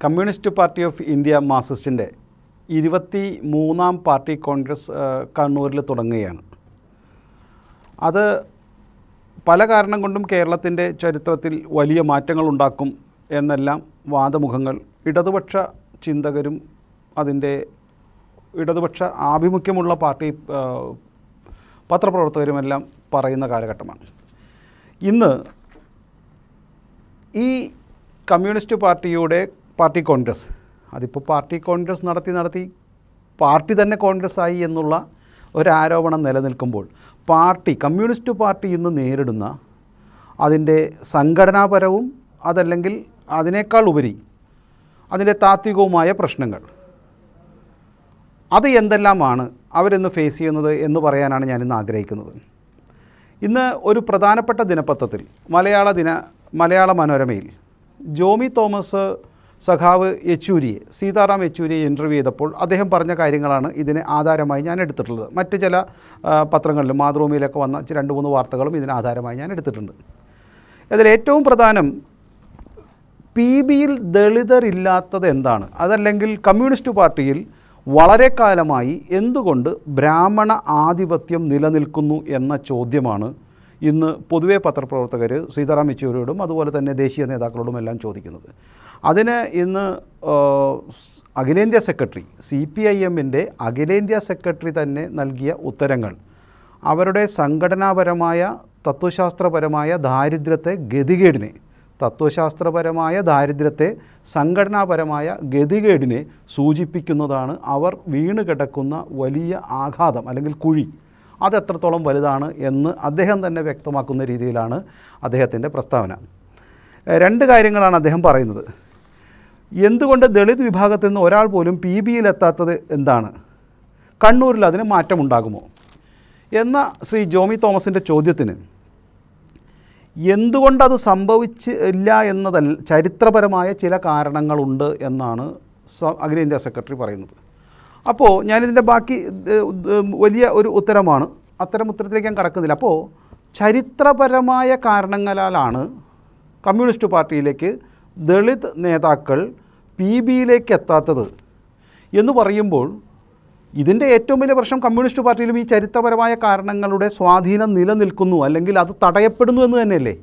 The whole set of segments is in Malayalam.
കമ്മ്യൂണിസ്റ്റ് പാർട്ടി ഓഫ് ഇന്ത്യ മാർസിസ്റ്റിൻ്റെ ഇരുപത്തി മൂന്നാം പാർട്ടി കോൺഗ്രസ് ആ, കണ്ണൂരിൽ തുടങ്ങുകയാണ് അത് പല കാരണം കൊണ്ടും കേരളത്തിൻ്റെ ചരിത്രത്തിൽ വലിയ മാറ്റങ്ങൾ ഉണ്ടാക്കും എന്നെല്ലാം വാദമുഖങ്ങൾ ഇടതുപക്ഷ ചിന്തകരും അതിൻ്റെ ഇടതുപക്ഷ ആഭിമുഖ്യമുള്ള പാർട്ടി ആ, പത്രപ്രവർത്തകരുമെല്ലാം പറയുന്ന കാലഘട്ടമാണ് ഇന്ന് ഈ കമ്മ്യൂണിസ്റ്റ് പാർട്ടിയുടെ പാർട്ടി കോൺഗ്രസ് അതിപ്പോൾ പാർട്ടി കോൺഗ്രസ് നടത്തി നടത്തി പാർട്ടി തന്നെ കോൺഗ്രസ് ആയി എന്നുള്ള ഒരാരോപണം നിലനിൽക്കുമ്പോൾ പാർട്ടി കമ്മ്യൂണിസ്റ്റ് പാർട്ടി ഇന്ന് നേരിടുന്ന അതിൻ്റെ സംഘടനാപരവും അതല്ലെങ്കിൽ അതിനേക്കാൾ ഉപരി അതിൻ്റെ താത്വികവുമായ പ്രശ്നങ്ങൾ അത് എന്തെല്ലാമാണ് അവരിന്ന് ഫേസ് ചെയ്യുന്നത് എന്ന് പറയാനാണ് ഞാനിന്ന് ആഗ്രഹിക്കുന്നത് ഇന്ന് ഒരു പ്രധാനപ്പെട്ട ദിനപത്രത്തിൽ മലയാള ദിന മലയാള മനോരമയിൽ ജോമി തോമസ് സഖാവ് യെച്ചൂരിയെ സീതാറാം യെച്ചൂരിയെ ഇൻ്റർവ്യൂ ചെയ്തപ്പോൾ അദ്ദേഹം പറഞ്ഞ കാര്യങ്ങളാണ് ഇതിന് ആധാരമായി ഞാൻ എടുത്തിട്ടുള്ളത് മറ്റ് ചില ആ, പത്രങ്ങളിലും മാതൃഭൂമിയിലൊക്കെ വന്ന ചി- രണ്ട് മൂന്ന് വാർത്തകളും ഇതിന് ആധാരമായി ഞാൻ എടുത്തിട്ടുണ്ട് അതിൽ ഏറ്റവും പ്രധാനം പി ബിയിൽ ദളിതരില്ലാത്തത് എന്താണ് അതല്ലെങ്കിൽ കമ്മ്യൂണിസ്റ്റ് പാർട്ടിയിൽ വളരെ കാലമായി എന്തുകൊണ്ട് ബ്രാഹ്മണ ആധിപത്യം നിലനിൽക്കുന്നു എന്ന ചോദ്യമാണ് ഇന്ന് പൊതുവേ പത്രപ്രവർത്തകർ സീതാറാം യെച്ചൂരിയോടും അതുപോലെ തന്നെ ദേശീയ നേതാക്കളോടും എല്ലാം ചോദിക്കുന്നത് അതിന് ഇന്ന് ആ, സ് അഖിലേന്ത്യാ സെക്രട്ടറി സി പി ഐ എമ്മിൻ്റെ അഖിലേന്ത്യാ സെക്രട്ടറി തന്നെ നൽകിയ ഉത്തരങ്ങൾ അവരുടെ സംഘടനാപരമായ തത്വശാസ്ത്രപരമായ ദാരിദ്ര്യത്തെ ഗതികേടിനെ തത്വശാസ്ത്രപരമായ ദാരിദ്ര്യത്തെ സംഘടനാപരമായ ഗതികേടിനെ സൂചിപ്പിക്കുന്നതാണ് അവർ വീണ് കിടക്കുന്ന വലിയ ആഘാതം അല്ലെങ്കിൽ കുഴി അത് എത്രത്തോളം വലുതാണ് എന്ന് അദ്ദേഹം തന്നെ വ്യക്തമാക്കുന്ന രീതിയിലാണ് അദ്ദേഹത്തിൻ്റെ പ്രസ്താവന ഏഹ് രണ്ട് കാര്യങ്ങളാണ് അദ്ദേഹം പറയുന്നത് എന്തുകൊണ്ട് ദളിത് വിഭാഗത്തിൽ നിന്ന് ഒരാൾ പോലും പി ബിയിലെത്താത്തത് എന്താണ് കണ്ണൂരിൽ അതിന് മാറ്റമുണ്ടാകുമോ എന്ന ശ്രീ ജോമി തോമസിൻ്റെ ചോദ്യത്തിന് എന്തുകൊണ്ടത് സംഭവിച്ച് ഇല്ല എന്നതല്ല ചരിത്രപരമായ ചില കാരണങ്ങളുണ്ട് എന്നാണ് സ- അഖിലേന്ത്യാ സെക്രട്ടറി പറയുന്നത് അപ്പോൾ ഞാനിതിൻ്റെ ബാക്കി ഇത് ഇത് വലിയ ഒരു ഉത്തരമാണ് അത്തരം ഉത്തരത്തിലേക്ക് ഞാൻ കടക്കുന്നില്ല അപ്പോൾ ചരിത്രപരമായ കാരണങ്ങളാലാണ് കമ്മ്യൂണിസ്റ്റ് പാർട്ടിയിലേക്ക് ദളിത് നേതാക്കൾ പി ബിയിലേക്ക് എത്താത്തത് എന്ന് പറയുമ്പോൾ ഇതിൻ്റെ ഏറ്റവും വലിയ പ്രശ്നം കമ്മ്യൂണിസ്റ്റ് പാർട്ടിയിലും ഈ ചരിത്രപരമായ കാരണങ്ങളുടെ സ്വാധീനം നിലനിൽക്കുന്നു അല്ലെങ്കിൽ അത് തടയപ്പെടുന്നു എന്ന് തന്നെയല്ലേ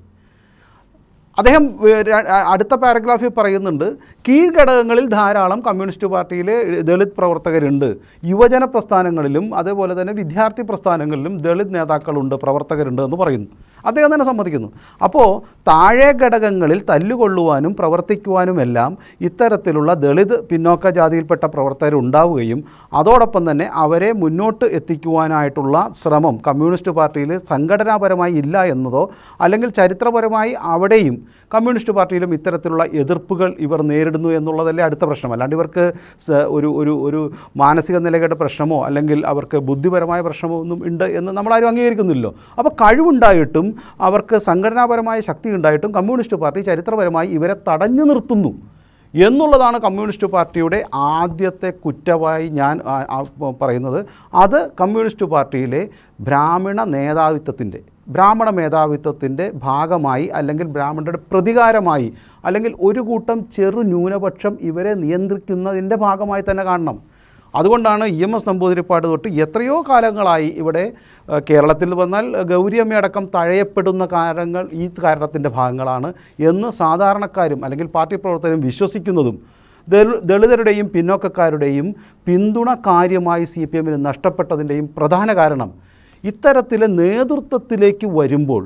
അദ്ദേഹം ഏ, ര- അ- അടുത്ത പാരഗ്രാഫിൽ പറയുന്നുണ്ട് കീഴ്ഘടകങ്ങളിൽ ധാരാളം കമ്മ്യൂണിസ്റ്റ് പാർട്ടിയിലെ ദളിത് പ്രവർത്തകരുണ്ട് യുവജന പ്രസ്ഥാനങ്ങളിലും അതേപോലെ തന്നെ വിദ്യാർത്ഥി പ്രസ്ഥാനങ്ങളിലും ദളിത് നേതാക്കളുണ്ട് പ്രവർത്തകരുണ്ട് എന്ന് പറയുന്നു അദ്ദേഹം തന്നെ സമ്മതിക്കുന്നു അപ്പോൾ താഴെ ഘടകങ്ങളിൽ തല്ലുകൊള്ളുവാനും പ്രവർത്തിക്കുവാനുമെല്ലാം ഇത്തരത്തിലുള്ള ദളിത് പിന്നോക്ക ജാതിയിൽപ്പെട്ട പ്രവർത്തകർ ഉണ്ടാവുകയും അതോടൊപ്പം തന്നെ അവരെ മുന്നോട്ട് എത്തിക്കുവാനായിട്ടുള്ള ശ്രമം കമ്മ്യൂണിസ്റ്റ് പാർട്ടിയിൽ സംഘടനാപരമായി ഇല്ല എന്നതോ അല്ലെങ്കിൽ ചരിത്രപരമായി അവിടെയും കമ്മ്യൂണിസ്റ്റ് പാർട്ടിയിലും ഇത്തരത്തിലുള്ള എതിർപ്പുകൾ ഇവർ നേരിടുന്നു എന്നുള്ളതല്ലേ അടുത്ത പ്രശ്നം അല്ലാണ്ട് ഇവർക്ക് സ- ഒരു ഒരു ഒരു മാനസിക നിലകളുടെ പ്രശ്നമോ അല്ലെങ്കിൽ അവർക്ക് ബുദ്ധിപരമായ പ്രശ്നമോ ഒന്നും ഉണ്ട് എന്ന് നമ്മളാരും അംഗീകരിക്കുന്നില്ലല്ലോ അപ്പോൾ കഴിവുണ്ടായിട്ടും അവർക്ക് സംഘടനാപരമായ ശക്തി ഉണ്ടായിട്ടും കമ്മ്യൂണിസ്റ്റ് പാർട്ടി ചരിത്രപരമായി ഇവരെ തടഞ്ഞു നിർത്തുന്നു എന്നുള്ളതാണ് കമ്മ്യൂണിസ്റ്റ് പാർട്ടിയുടെ ആദ്യത്തെ കുറ്റമായി ഞാൻ ആ, ആ, പറയുന്നത് അത് കമ്മ്യൂണിസ്റ്റ് പാർട്ടിയിലെ ബ്രാഹ്മണ മേധാവിത്വത്തിൻ്റെ ബ്രാഹ്മണ മേധാവിത്വത്തിൻ്റെ ഭാഗമായി അല്ലെങ്കിൽ ബ്രാഹ്മണരുടെ പ്രതികാരമായി അല്ലെങ്കിൽ ഒരു കൂട്ടം ചെറു ന്യൂനപക്ഷം ഇവരെ നിയന്ത്രിക്കുന്നതിൻ്റെ ഭാഗമായി തന്നെ കാണണം അതുകൊണ്ടാണ് ഇ എം എസ് നമ്പൂതിരിപ്പാട് തൊട്ട് എത്രയോ കാലങ്ങളായി ഇവിടെ ഏഹ്, കേരളത്തിൽ വന്നാൽ ഗൗരിയമ്മയടക്കം തഴയപ്പെടുന്ന കാരണങ്ങൾ ഈ കാരണത്തിൻ്റെ ഭാഗങ്ങളാണ് എന്ന് സാധാരണക്കാരും അല്ലെങ്കിൽ പാർട്ടി പ്രവർത്തകരും വിശ്വസിക്കുന്നതും ദളി- ദളിതരുടെയും പിന്നോക്കക്കാരുടെയും പിന്തുണ കാര്യമായി സി പി എമ്മിന് നഷ്ടപ്പെട്ടതിൻ്റെയും പ്രധാന കാരണം ഇത്തരത്തിലെ നേതൃത്വത്തിലേക്ക് വരുമ്പോൾ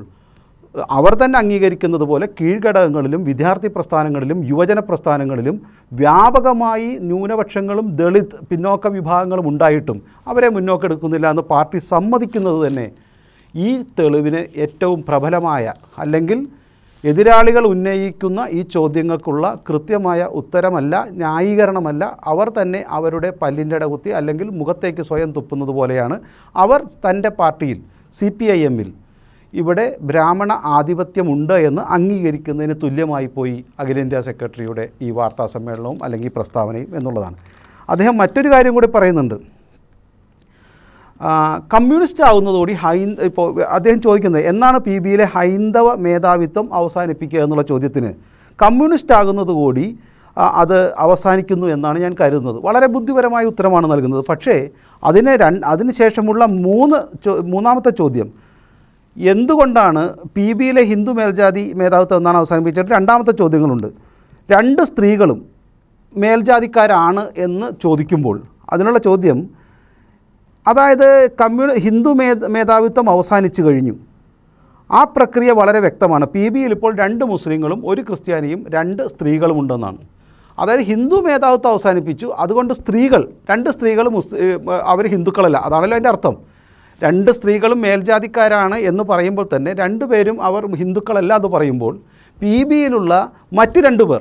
അവർ തന്നെ അംഗീകരിക്കുന്നത് പോലെ കീഴ്ഘടകങ്ങളിലും വിദ്യാർത്ഥി പ്രസ്ഥാനങ്ങളിലും യുവജന പ്രസ്ഥാനങ്ങളിലും വ്യാപകമായി ന്യൂനപക്ഷങ്ങളും ദളിത് പിന്നോക്ക വിഭാഗങ്ങളും ഉണ്ടായിട്ടും അവരെ മുന്നോക്കെടുക്കുന്നില്ല എന്ന് പാർട്ടി സമ്മതിക്കുന്നത് തന്നെ ഈ തെളിവിന് ഏറ്റവും പ്രബലമായ അല്ലെങ്കിൽ എതിരാളികൾ ഉന്നയിക്കുന്ന ഈ ചോദ്യങ്ങൾക്കുള്ള കൃത്യമായ ഉത്തരമല്ല ന്യായീകരണമല്ല അവർ തന്നെ അവരുടെ പല്ലിൻ്റെ ഇടകുത്തി അല്ലെങ്കിൽ മുഖത്തേക്ക് സ്വയം തുപ്പുന്നത് പോലെയാണ് അവർ തൻ്റെ പാർട്ടിയിൽ സി പി ഐ എമ്മിൽ ഇവിടെ ബ്രാഹ്മണ ആധിപത്യമുണ്ട് എന്ന് അംഗീകരിക്കുന്നതിന് തുല്യമായി പോയി അഖിലേന്ത്യാ സെക്രട്ടറിയുടെ ഈ വാർത്താ സമ്മേളനവും അല്ലെങ്കിൽ ഈ പ്രസ്താവനയും എന്നുള്ളതാണ് അദ്ദേഹം മറ്റൊരു കാര്യം കൂടി പറയുന്നുണ്ട് ആ, കമ്മ്യൂണിസ്റ്റ് ആകുന്നതോടെ ഹൈ ഇപ്പോൾ അദ്ദേഹം ചോദിക്കുന്നത് എന്നാണ് പി ബിയിലെ ഹൈന്ദവ മേധാവിത്വം അവസാനിപ്പിക്കുക എന്നുള്ള ചോദ്യത്തിന് കമ്മ്യൂണിസ്റ്റ് ആകുന്നതുകൂടി ആ, അത് അവസാനിക്കുന്നു എന്നാണ് ഞാൻ കരുതുന്നത് വളരെ ബുദ്ധിപരമായ ഉത്തരമാണ് നൽകുന്നത് പക്ഷേ അതിനെ രണ്ട് അതിനുശേഷമുള്ള മൂന്ന് ചോ- മൂന്നാമത്തെ ചോദ്യം എന്തുകൊണ്ടാണ് പി ബിയിലെ ഹിന്ദു മേൽജാതി മേധാവിത്വം എന്നാണ് അവസാനിപ്പിച്ചിട്ട് രണ്ടാമത്തെ ചോദ്യങ്ങളുണ്ട് രണ്ട് സ്ത്രീകളും മേൽജാതിക്കാരാണ് എന്ന് ചോദിക്കുമ്പോൾ അതിനുള്ള ചോദ്യം അതായത് കമ്മ്യൂണി ഹിന്ദു മേ മേധാവിത്വം അവസാനിച്ചു കഴിഞ്ഞു ആ പ്രക്രിയ വളരെ വ്യക്തമാണ് പി ബിയിൽ ഇപ്പോൾ രണ്ട് മുസ്ലിങ്ങളും ഒരു ക്രിസ്ത്യാനിയും രണ്ട് സ്ത്രീകളും ഉണ്ടെന്നാണ് അതായത് ഹിന്ദു മേധാവിത്വം അവസാനിപ്പിച്ചു അതുകൊണ്ട് സ്ത്രീകൾ രണ്ട് സ്ത്രീകൾ മുസ് അവർ ഹിന്ദുക്കളല്ല അതാണല്ലോ അതിൻ്റെ അർത്ഥം രണ്ട് സ്ത്രീകളും മേൽജാതിക്കാരാണ് എന്ന് പറയുമ്പോൾ തന്നെ രണ്ടുപേരും അവർ ഹിന്ദുക്കളല്ല എന്ന് പറയുമ്പോൾ പി ബിയിലുള്ള മറ്റ് രണ്ട് പേർ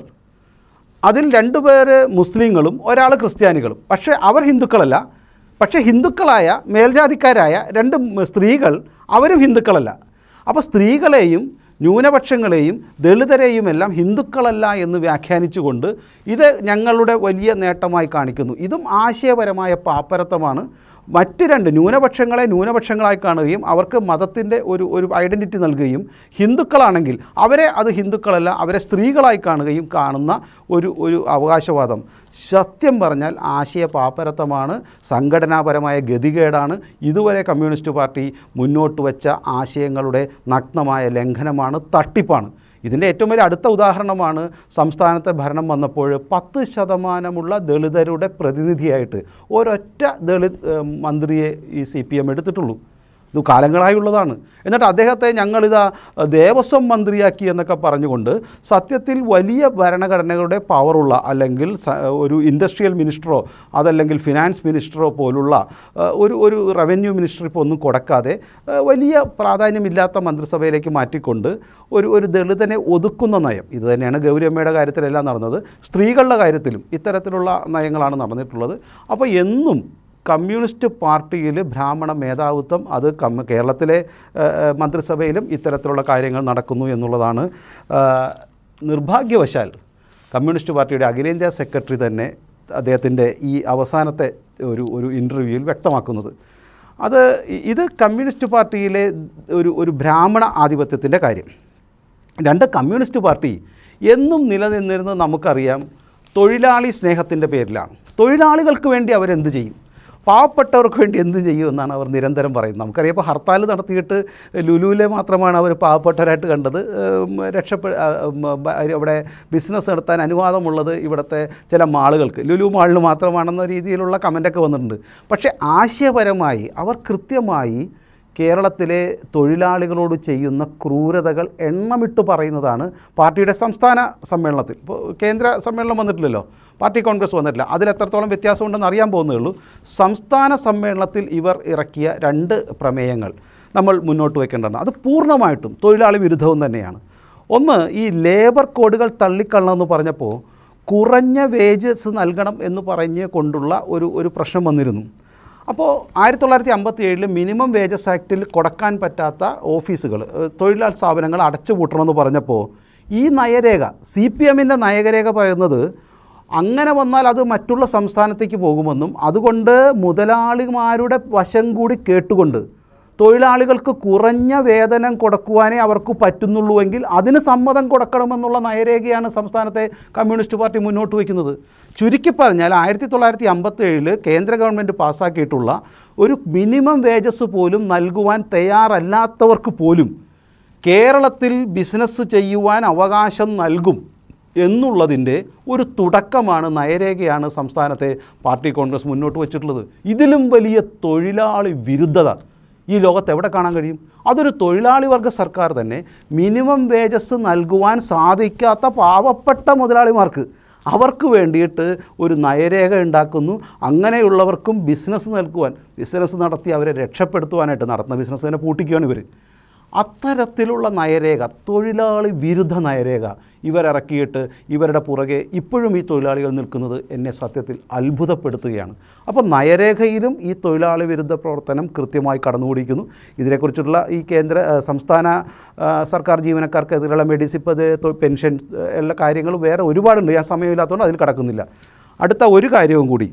അതിൽ രണ്ട് പേര് മുസ്ലിങ്ങളും ഒരാൾ ക്രിസ്ത്യാനികളും പക്ഷേ അവർ ഹിന്ദുക്കളല്ല പക്ഷേ ഹിന്ദുക്കളായ മേൽജാതിക്കാരായ രണ്ട് മ- സ്ത്രീകൾ അവരും ഹിന്ദുക്കളല്ല അപ്പോൾ സ്ത്രീകളെയും ന്യൂനപക്ഷങ്ങളെയും ദളിതരെയും എല്ലാം ഹിന്ദുക്കളല്ല എന്ന് വ്യാഖ്യാനിച്ചുകൊണ്ട് ഇത് ഞങ്ങളുടെ വലിയ നേട്ടമായി കാണിക്കുന്നു ഇതും ആശയപരമായ പാപ്പരത്വമാണ് മറ്റ് രണ്ട് ന്യൂനപക്ഷങ്ങളെ ന്യൂനപക്ഷങ്ങളായി കാണുകയും അവർക്ക് മതത്തിൻ്റെ ഒരു ഒരു ഐഡൻറ്റിറ്റി നൽകുകയും ഹിന്ദുക്കളാണെങ്കിൽ അവരെ അത് ഹിന്ദുക്കളല്ല അവരെ സ്ത്രീകളായി കാണുകയും കാണുന്ന ഒരു ഒരു അവകാശവാദം സത്യം പറഞ്ഞാൽ ആശയ പാപ്പരത്വമാണ് സംഘടനാപരമായ ഗതികേടാണ് ഇതുവരെ കമ്മ്യൂണിസ്റ്റ് പാർട്ടി മുന്നോട്ട് വച്ച ആശയങ്ങളുടെ നഗ്നമായ ലംഘനമാണ് തട്ടിപ്പാണ് ഇതിൻ്റെ ഏറ്റവും വലിയ അടുത്ത ഉദാഹരണമാണ് സംസ്ഥാനത്തെ ഭരണം വന്നപ്പോൾ പത്ത് ശതമാനമുള്ള ദളിതരുടെ പ്രതിനിധിയായിട്ട് ഒരൊറ്റ ദളിത് ഏഹ്, മന്ത്രിയെ ഈ സി പി എം എടുത്തിട്ടുള്ളൂ ഇത് കാലങ്ങളായുള്ളതാണ് എന്നിട്ട് അദ്ദേഹത്തെ ഞങ്ങളിതാ ദേവസ്വം മന്ത്രിയാക്കി എന്നൊക്കെ പറഞ്ഞുകൊണ്ട് സത്യത്തിൽ വലിയ ഭരണഘടനകളുടെ പവറുള്ള അല്ലെങ്കിൽ സ- ഒരു ഇൻഡസ്ട്രിയൽ മിനിസ്റ്ററോ അതല്ലെങ്കിൽ ഫിനാൻസ് മിനിസ്റ്ററോ പോലുള്ള ഏഹ്, ഒരു ഒരു റവന്യൂ മിനിസ്റ്റർ ഇപ്പോൾ ഒന്നും കൊടുക്കാതെ ഏഹ്, വലിയ പ്രാധാന്യമില്ലാത്ത മന്ത്രിസഭയിലേക്ക് മാറ്റിക്കൊണ്ട് ഒരു ഒരു ദളിതനെ ഒതുക്കുന്ന നയം ഇത് തന്നെയാണ് ഗൗരിയമ്മയുടെ കാര്യത്തിലെല്ലാം നടന്നത് സ്ത്രീകളുടെ കാര്യത്തിലും ഇത്തരത്തിലുള്ള നയങ്ങളാണ് നടന്നിട്ടുള്ളത് അപ്പോൾ എന്നും കമ്മ്യൂണിസ്റ്റ് പാർട്ടിയിൽ ബ്രാഹ്മണ മേധാവിത്വം അത് കമ്മ കേരളത്തിലെ ഏഹ്, ഏഹ്, മന്ത്രിസഭയിലും ഇത്തരത്തിലുള്ള കാര്യങ്ങൾ നടക്കുന്നു എന്നുള്ളതാണ് ഏഹ്, നിർഭാഗ്യവശാൽ കമ്മ്യൂണിസ്റ്റ് പാർട്ടിയുടെ അഖിലേന്ത്യാ സെക്രട്ടറി തന്നെ അദ്ദേഹത്തിൻ്റെ ഈ അവസാനത്തെ ഒരു ഒരു ഇൻ്റർവ്യൂവിൽ വ്യക്തമാക്കുന്നത് അത് ഇ- ഇത് കമ്മ്യൂണിസ്റ്റ് പാർട്ടിയിലെ ഒരു ഒരു ബ്രാഹ്മണ ആധിപത്യത്തിൻ്റെ കാര്യം രണ്ട് കമ്മ്യൂണിസ്റ്റ് പാർട്ടി എന്നും നിലനിന്നിരുന്നത് നമുക്കറിയാം തൊഴിലാളി സ്നേഹത്തിൻ്റെ പേരിലാണ് തൊഴിലാളികൾക്ക് വേണ്ടി അവരെന്ത് ചെയ്യും പാവപ്പെട്ടവർക്ക് വേണ്ടി എന്ത് ചെയ്യും എന്നാണ് അവർ നിരന്തരം പറയുന്നത് നമുക്കറിയാം ഇപ്പോൾ ഹർത്താൽ നടത്തിയിട്ട് ലുലുവിലെ മാത്രമാണ് അവർ പാവപ്പെട്ടവരായിട്ട് കണ്ടത് ഉം, രക്ഷപ്പെ ആ, ഉം, ബ- അവിടെ ബിസിനസ് നടത്താൻ അനുവാദമുള്ളത് ഇവിടുത്തെ ചില മാളുകൾക്ക് ലുലു മാളിന് മാത്രമാണെന്ന രീതിയിലുള്ള കമൻ്റൊക്കെ വന്നിട്ടുണ്ട് പക്ഷേ ആശയപരമായി അവർ കൃത്യമായി കേരളത്തിലെ തൊഴിലാളികളോട് ചെയ്യുന്ന ക്രൂരതകൾ എണ്ണമിട്ട് പറയുന്നതാണ് പാർട്ടിയുടെ സംസ്ഥാന സമ്മേളനത്തിൽ ഇപ്പോൾ കേന്ദ്ര സമ്മേളനം വന്നിട്ടില്ലല്ലോ പാർട്ടി കോൺഗ്രസ് വന്നിട്ടില്ല അതിൽ എത്രത്തോളം വ്യത്യാസമുണ്ടെന്ന് അറിയാൻ പോകുന്നേ ഉള്ളൂ സംസ്ഥാന സമ്മേളനത്തിൽ ഇവർ ഇറക്കിയ രണ്ട് പ്രമേയങ്ങൾ നമ്മൾ മുന്നോട്ട് വയ്ക്കേണ്ടതാണ് അത് പൂർണ്ണമായിട്ടും തൊഴിലാളി വിരുദ്ധവും തന്നെയാണ് ഒന്ന് ഈ ലേബർ കോഡുകൾ തള്ളിക്കള്ളണമെന്ന് പറഞ്ഞപ്പോൾ കുറഞ്ഞ വേജസ് നൽകണം എന്ന് പറഞ്ഞ് കൊണ്ടുള്ള ഒരു ഒരു പ്രശ്നം വന്നിരുന്നു അപ്പോൾ ആയിരത്തി തൊള്ളായിരത്തി അമ്പത്തി ഏഴിൽ മിനിമം വേജസ് ആക്ടിൽ കൊടുക്കാൻ പറ്റാത്ത ഓഫീസുകൾ ഏഹ്, തൊഴിലാളി സ്ഥാപനങ്ങൾ അടച്ചുപൂട്ടണമെന്ന് പറഞ്ഞപ്പോൾ ഈ നയരേഖ സി പി എമ്മിൻ്റെ നയരേഖ പറയുന്നത് അങ്ങനെ വന്നാൽ അത് മറ്റുള്ള സംസ്ഥാനത്തേക്ക് പോകുമെന്നും അതുകൊണ്ട് മുതലാളിമാരുടെ വശം കൂടി കേട്ടുകൊണ്ട് തൊഴിലാളികൾക്ക് കുറഞ്ഞ വേതനം കൊടുക്കുവാനേ അവർക്ക് പറ്റുന്നുള്ളൂവെങ്കിൽ അതിന് സമ്മതം കൊടുക്കണമെന്നുള്ള നയരേഖയാണ് സംസ്ഥാനത്തെ കമ്മ്യൂണിസ്റ്റ് പാർട്ടി മുന്നോട്ട് വയ്ക്കുന്നത് ചുരുക്കി പറഞ്ഞാൽ ആയിരത്തി തൊള്ളായിരത്തി അമ്പത്തേഴിൽ കേന്ദ്ര ഗവൺമെൻറ് പാസ്സാക്കിയിട്ടുള്ള ഒരു മിനിമം വേജസ് പോലും നൽകുവാൻ തയ്യാറല്ലാത്തവർക്ക് പോലും കേരളത്തിൽ ബിസിനസ് ചെയ്യുവാൻ അവകാശം നൽകും എന്നുള്ളതിൻ്റെ ഒരു തുടക്കമാണ് നയരേഖയാണ് സംസ്ഥാനത്തെ പാർട്ടി കോൺഗ്രസ് മുന്നോട്ട് വച്ചിട്ടുള്ളത് ഇതിലും വലിയ തൊഴിലാളി വിരുദ്ധത ഈ ലോകത്ത് എവിടെ കാണാൻ കഴിയും അതൊരു തൊഴിലാളി വർഗ സർക്കാർ തന്നെ മിനിമം വേജസ് നൽകുവാൻ സാധിക്കാത്ത പാവപ്പെട്ട മുതലാളിമാർക്ക് അവർക്ക് വേണ്ടിയിട്ട് ഒരു നയരേഖ ഉണ്ടാക്കുന്നു അങ്ങനെയുള്ളവർക്കും ബിസിനസ് നൽകുവാൻ ബിസിനസ് നടത്തി അവരെ രക്ഷപ്പെടുത്തുവാനായിട്ട് നടത്തുന്ന ബിസിനസ്സിനെ പൂട്ടിക്കുകയാണ് ഇവർ അത്തരത്തിലുള്ള നയരേഖ തൊഴിലാളി വിരുദ്ധ നയരേഖ ഇവരിറക്കിയിട്ട് ഇവരുടെ പുറകെ ഇപ്പോഴും ഈ തൊഴിലാളികൾ നിൽക്കുന്നത് എന്നെ സത്യത്തിൽ അത്ഭുതപ്പെടുത്തുകയാണ് അപ്പോൾ നയരേഖയിലും ഈ തൊഴിലാളി വിരുദ്ധ പ്രവർത്തനം കൃത്യമായി കടന്നുകൂടിയിരിക്കുന്നു ഇതിനെക്കുറിച്ചുള്ള ഈ കേന്ദ്ര ആ, സംസ്ഥാന ആ, സർക്കാർ ജീവനക്കാർക്കെതിരെയുള്ള മെഡിസിപ്പ് അത് തൊ- പെൻഷൻ ആ, എല്ലാ കാര്യങ്ങളും വേറെ ഒരുപാടുണ്ട് ഞാൻ സമയമില്ലാത്തതുകൊണ്ട് അതിൽ കടക്കുന്നില്ല അടുത്ത ഒരു കാര്യവും കൂടി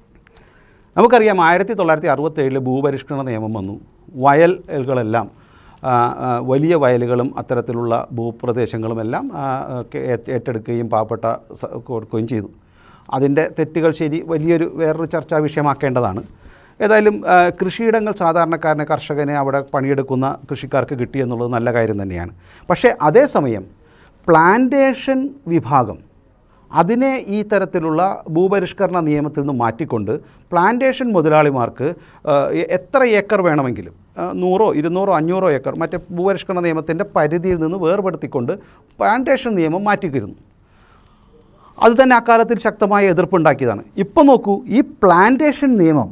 നമുക്കറിയാം ആയിരത്തി തൊള്ളായിരത്തി അറുപത്തേഴിൽ ഭൂപരിഷ്കരണ നിയമം വന്നു വയലുകളെല്ലാം ആ, ആ, വലിയ വയലുകളും അത്തരത്തിലുള്ള ഭൂപ്രദേശങ്ങളുമെല്ലാം ആ, ഒക്കെ ഏറ്റ് ഏറ്റെടുക്കുകയും പാവപ്പെട്ട സ- കൊടുക്കുകയും ചെയ്തു അതിൻ്റെ തെറ്റുകൾ ശരി വലിയൊരു വേറൊരു ചർച്ചാ വിഷയമാക്കേണ്ടതാണ് ഏതായാലും ആ, കൃഷിയിടങ്ങൾ സാധാരണക്കാരനെ കർഷകനെ അവിടെ പണിയെടുക്കുന്ന കൃഷിക്കാർക്ക് കിട്ടി എന്നുള്ളത് നല്ല കാര്യം തന്നെയാണ് പക്ഷേ അതേസമയം പ്ലാന്റേഷൻ വിഭാഗം അതിനെ ഈ തരത്തിലുള്ള ഭൂപരിഷ്കരണ നിയമത്തിൽ നിന്ന് മാറ്റിക്കൊണ്ട് പ്ലാന്റേഷൻ മുതലാളിമാർക്ക് ആ, എ- എത്ര ഏക്കർ വേണമെങ്കിലും ആ, നൂറോ ഇരുന്നൂറോ അഞ്ഞൂറോ ഏക്കർ മറ്റേ ഭൂപരിഷ്കരണ നിയമത്തിൻ്റെ പരിധിയിൽ നിന്ന് വേർപെടുത്തിക്കൊണ്ട് പ്ലാന്റേഷൻ നിയമം മാറ്റിക്കിരുന്നു അത് തന്നെ അക്കാലത്തിൽ ശക്തമായ എതിർപ്പുണ്ടാക്കിയതാണ് ഇപ്പോൾ നോക്കൂ ഈ പ്ലാന്റേഷൻ നിയമം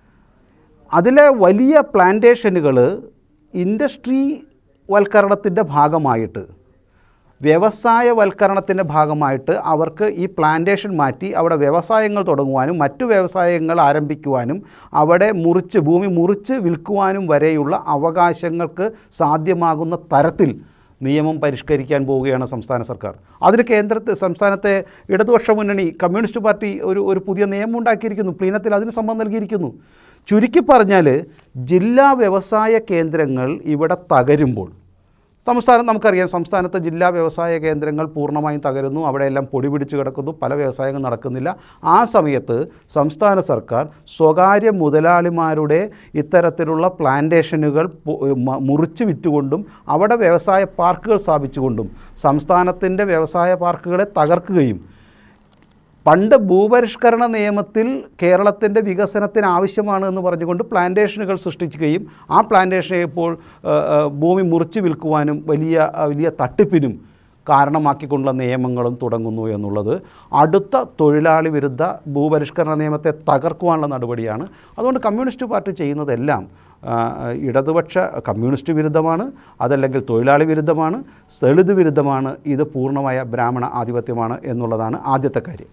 അതിലെ വലിയ പ്ലാന്റേഷനുകൾ ഇൻഡസ്ട്രി വൽക്കരണത്തിൻ്റെ ഭാഗമായിട്ട് വ്യവസായവൽക്കരണത്തിൻ്റെ ഭാഗമായിട്ട് അവർക്ക് ഈ പ്ലാന്റേഷൻ മാറ്റി അവിടെ വ്യവസായങ്ങൾ തുടങ്ങുവാനും മറ്റു വ്യവസായങ്ങൾ ആരംഭിക്കുവാനും അവിടെ മുറിച്ച് ഭൂമി മുറിച്ച് വിൽക്കുവാനും വരെയുള്ള അവകാശങ്ങൾക്ക് സാധ്യമാകുന്ന തരത്തിൽ നിയമം പരിഷ്കരിക്കാൻ പോവുകയാണ് സംസ്ഥാന സർക്കാർ അതിന് കേന്ദ്രത്തെ സംസ്ഥാനത്തെ ഇടതുപക്ഷ മുന്നണി കമ്മ്യൂണിസ്റ്റ് പാർട്ടി ഒരു ഒരു പുതിയ നിയമം ഉണ്ടാക്കിയിരിക്കുന്നു പ്ലീനത്തിൽ അതിന് സമ്മതം നൽകിയിരിക്കുന്നു ചുരുക്കി പറഞ്ഞാൽ ജില്ലാ വ്യവസായ കേന്ദ്രങ്ങൾ ഇവിടെ തകരുമ്പോൾ സംസ്ഥാനം നമുക്കറിയാം സംസ്ഥാനത്തെ ജില്ലാ വ്യവസായ കേന്ദ്രങ്ങൾ പൂർണ്ണമായും തകരുന്നു അവിടെയെല്ലാം പൊടി പിടിച്ച് കിടക്കുന്നു പല വ്യവസായങ്ങളും നടക്കുന്നില്ല ആ സമയത്ത് സംസ്ഥാന സർക്കാർ സ്വകാര്യ മുതലാളിമാരുടെ ഇത്തരത്തിലുള്ള പ്ലാന്റേഷനുകൾ പു- മ- മുറിച്ച് വിറ്റുകൊണ്ടും അവിടെ വ്യവസായ പാർക്കുകൾ സ്ഥാപിച്ചുകൊണ്ടും സംസ്ഥാനത്തിൻ്റെ വ്യവസായ പാർക്കുകളെ തകർക്കുകയും പണ്ട് ഭൂപരിഷ്കരണ നിയമത്തിൽ കേരളത്തിൻ്റെ വികസനത്തിന് ആവശ്യമാണ് എന്ന് പറഞ്ഞുകൊണ്ട് പ്ലാന്റേഷനുകൾ സൃഷ്ടിക്കുകയും ആ പ്ലാന്റേഷനെ ഇപ്പോൾ ആ, ആ, ഭൂമി മുറിച്ച് വിൽക്കുവാനും വലിയ ആ, വലിയ തട്ടിപ്പിനും കാരണമാക്കിക്കൊണ്ടുള്ള നിയമങ്ങളും തുടങ്ങുന്നു എന്നുള്ളത് അടുത്ത തൊഴിലാളി വിരുദ്ധ ഭൂപരിഷ്കരണ നിയമത്തെ തകർക്കുവാനുള്ള നടപടിയാണ് അതുകൊണ്ട് കമ്മ്യൂണിസ്റ്റ് പാർട്ടി ചെയ്യുന്നതെല്ലാം ആ, ഇടതുപക്ഷ കമ്മ്യൂണിസ്റ്റ് വിരുദ്ധമാണ് അതല്ലെങ്കിൽ തൊഴിലാളി വിരുദ്ധമാണ് ദളിത് വിരുദ്ധമാണ് ഇത് പൂർണ്ണമായ ബ്രാഹ്മണ ആധിപത്യമാണ് എന്നുള്ളതാണ് ആദ്യത്തെ കാര്യം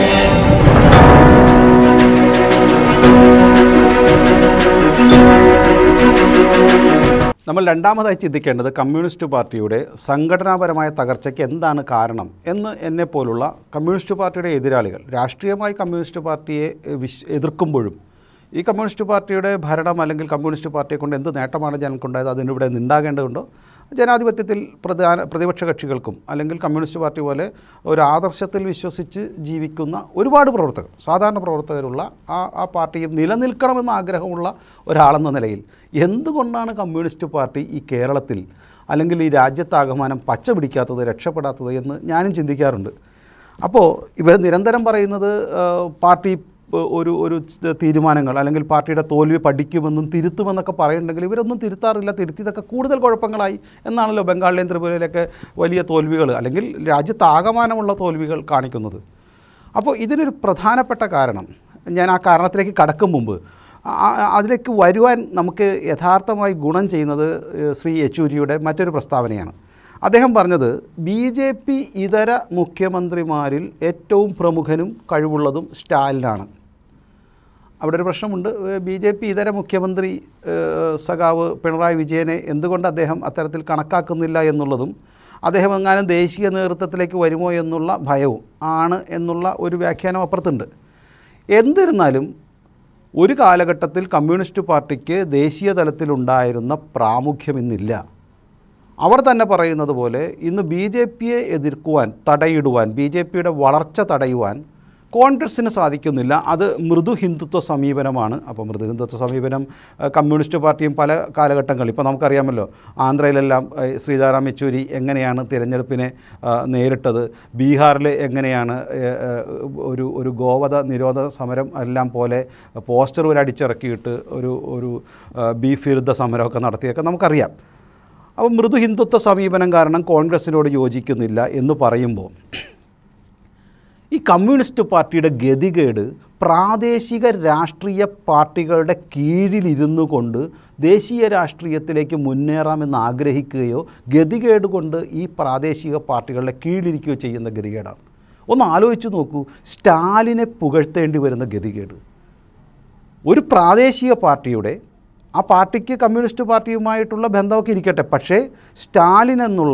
നമ്മൾ രണ്ടാമതായി ചിന്തിക്കേണ്ടത് കമ്മ്യൂണിസ്റ്റ് പാർട്ടിയുടെ സംഘടനാപരമായ തകർച്ചയ്ക്ക് എന്താണ് കാരണം എന്ന് എന്നെപ്പോലുള്ള കമ്മ്യൂണിസ്റ്റ് പാർട്ടിയുടെ എതിരാളികൾ രാഷ്ട്രീയമായി കമ്മ്യൂണിസ്റ്റ് പാർട്ടിയെ എഹ്, വിശ് എതിർക്കുമ്പോഴും ഈ കമ്മ്യൂണിസ്റ്റ് പാർട്ടിയുടെ ഭരണം അല്ലെങ്കിൽ കമ്മ്യൂണിസ്റ്റ് പാർട്ടിയെ കൊണ്ട് എന്ത് നേട്ടമാണ് ജനങ്ങൾക്കുണ്ടായത് അതിനിവിടെ നിന്നുണ്ടാകേണ്ടതുണ്ടോ ജനാധിപത്യത്തിൽ പ്രധാന പ്രതിപക്ഷ കക്ഷികൾക്കും അല്ലെങ്കിൽ കമ്മ്യൂണിസ്റ്റ് പാർട്ടി പോലെ ഒരു ആദർശത്തിൽ വിശ്വസിച്ച് ജീവിക്കുന്ന ഒരുപാട് പ്രവർത്തകർ സാധാരണ പ്രവർത്തകരുള്ള ആ ആ പാർട്ടിയും നിലനിൽക്കണമെന്ന ആഗ്രഹമുള്ള ഒരാളെന്ന നിലയിൽ എന്തുകൊണ്ടാണ് കമ്മ്യൂണിസ്റ്റ് പാർട്ടി ഈ കേരളത്തിൽ അല്ലെങ്കിൽ ഈ രാജ്യത്താകമാനം പച്ച പിടിക്കാത്തത് രക്ഷപ്പെടാത്തത് എന്ന് ഞാനും ചിന്തിക്കാറുണ്ട് അപ്പോൾ ഇവർ നിരന്തരം പറയുന്നത് ആ, പാർട്ടി ആ, ഒരു ഒരു സ് തീരുമാനങ്ങൾ അല്ലെങ്കിൽ പാർട്ടിയുടെ തോൽവി പഠിക്കുമെന്നും തിരുത്തുമെന്നൊക്കെ പറയുന്നുണ്ടെങ്കിൽ ഇവരൊന്നും തിരുത്താറില്ല തിരുത്തിയതൊക്കെ കൂടുതൽ കുഴപ്പങ്ങളായി എന്നാണല്ലോ ബംഗാളിലെയും ത്രിപുരയിലൊക്കെ വലിയ തോൽവികൾ അല്ലെങ്കിൽ രാജ്യത്താകമാനമുള്ള തോൽവികൾ കാണിക്കുന്നത് അപ്പോൾ ഇതിനൊരു പ്രധാനപ്പെട്ട കാരണം ഞാൻ ആ കാരണത്തിലേക്ക് കടക്കും മുമ്പ് ആ- ആ- അതിലേക്ക് വരുവാൻ നമുക്ക് യഥാർത്ഥമായി ഗുണം ചെയ്യുന്നത് ഏഹ്, ശ്രീ യെച്ചൂരിയുടെ മറ്റൊരു പ്രസ്താവനയാണ് അദ്ദേഹം പറഞ്ഞത് ബി ജെ പി ഇതര മുഖ്യമന്ത്രിമാരിൽ ഏറ്റവും പ്രമുഖനും കഴിവുള്ളതും സ്റ്റാലിനാണ് അവിടെ ഒരു പ്രശ്നമുണ്ട് ബി ജെ പി ഇതര മുഖ്യമന്ത്രി ഏഹ്, സഖാവ് പിണറായി വിജയനെ എന്തുകൊണ്ട് അദ്ദേഹം അത്തരത്തിൽ കണക്കാക്കുന്നില്ല എന്നുള്ളതും അദ്ദേഹം എങ്ങാനും ദേശീയ നേതൃത്വത്തിലേക്ക് വരുമോ എന്നുള്ള ഭയവും ആണ് എന്നുള്ള ഒരു വ്യാഖ്യാനം അപ്പുറത്തുണ്ട് എന്നിരുന്നാലും ഒരു കാലഘട്ടത്തിൽ കമ്മ്യൂണിസ്റ്റ് പാർട്ടിക്ക് ദേശീയ തലത്തിലുണ്ടായിരുന്ന പ്രാമുഖ്യം ഇന്നില്ല അവർ തന്നെ പറയുന്നത് പോലെ ഇന്ന് ബി ജെ പിയെ എതിർക്കുവാൻ തടയിടുവാൻ ബി ജെ പിയുടെ വളർച്ച തടയുവാൻ കോൺഗ്രസ്സിന് സാധിക്കുന്നില്ല അത് മൃദു ഹിന്ദുത്വ സമീപനമാണ് അപ്പോൾ മൃദു ഹിന്ദുത്വ സമീപനം ഏഹ്, കമ്മ്യൂണിസ്റ്റ് പാർട്ടിയും പല കാലഘട്ടങ്ങളിൽ ഇപ്പോൾ നമുക്കറിയാമല്ലോ ആന്ധ്രയിലെല്ലാം ഏഹ്, സീതാറാം യെച്ചൂരി എങ്ങനെയാണ് തിരഞ്ഞെടുപ്പിനെ ആ, നേരിട്ടത് ബീഹാറിൽ എങ്ങനെയാണ് ഏഹ്, ഏഹ്, ഒരു ഒരു ഗോവധ നിരോധ സമരം എല്ലാം പോലെ പോസ്റ്റർ ഒരു അടിച്ചിറക്കിയിട്ട് ഒരു ഒരു ആ, ബീഫ് വിരുദ്ധ സമരമൊക്കെ നടത്തിയൊക്കെ നമുക്കറിയാം അപ്പോൾ മൃദു ഹിന്ദുത്വ സമീപനം കാരണം കോൺഗ്രസ്സിനോട് യോജിക്കുന്നില്ല എന്ന് പറയുമ്പോൾ ഈ കമ്മ്യൂണിസ്റ്റ് പാർട്ടിയുടെ ഗതികേട് പ്രാദേശിക രാഷ്ട്രീയ പാർട്ടികളുടെ കീഴിലിരുന്നു കൊണ്ട് ദേശീയ രാഷ്ട്രീയത്തിലേക്ക് മുന്നേറാമെന്ന് ആഗ്രഹിക്കുകയോ ഗതികേട് കൊണ്ട് ഈ പ്രാദേശിക പാർട്ടികളുടെ കീഴിലിരിക്കുകയോ ചെയ്യുന്ന ഗതികേടാണ് ഒന്ന് ആലോചിച്ച് നോക്കൂ സ്റ്റാലിനെ പുകഴ്ത്തേണ്ടി വരുന്ന ഗതികേട് ഒരു പ്രാദേശിക പാർട്ടിയുടെ ആ പാർട്ടിക്ക് കമ്മ്യൂണിസ്റ്റ് പാർട്ടിയുമായിട്ടുള്ള ബന്ധമൊക്കെ ഇരിക്കട്ടെ പക്ഷേ സ്റ്റാലിൻ എന്നുള്ള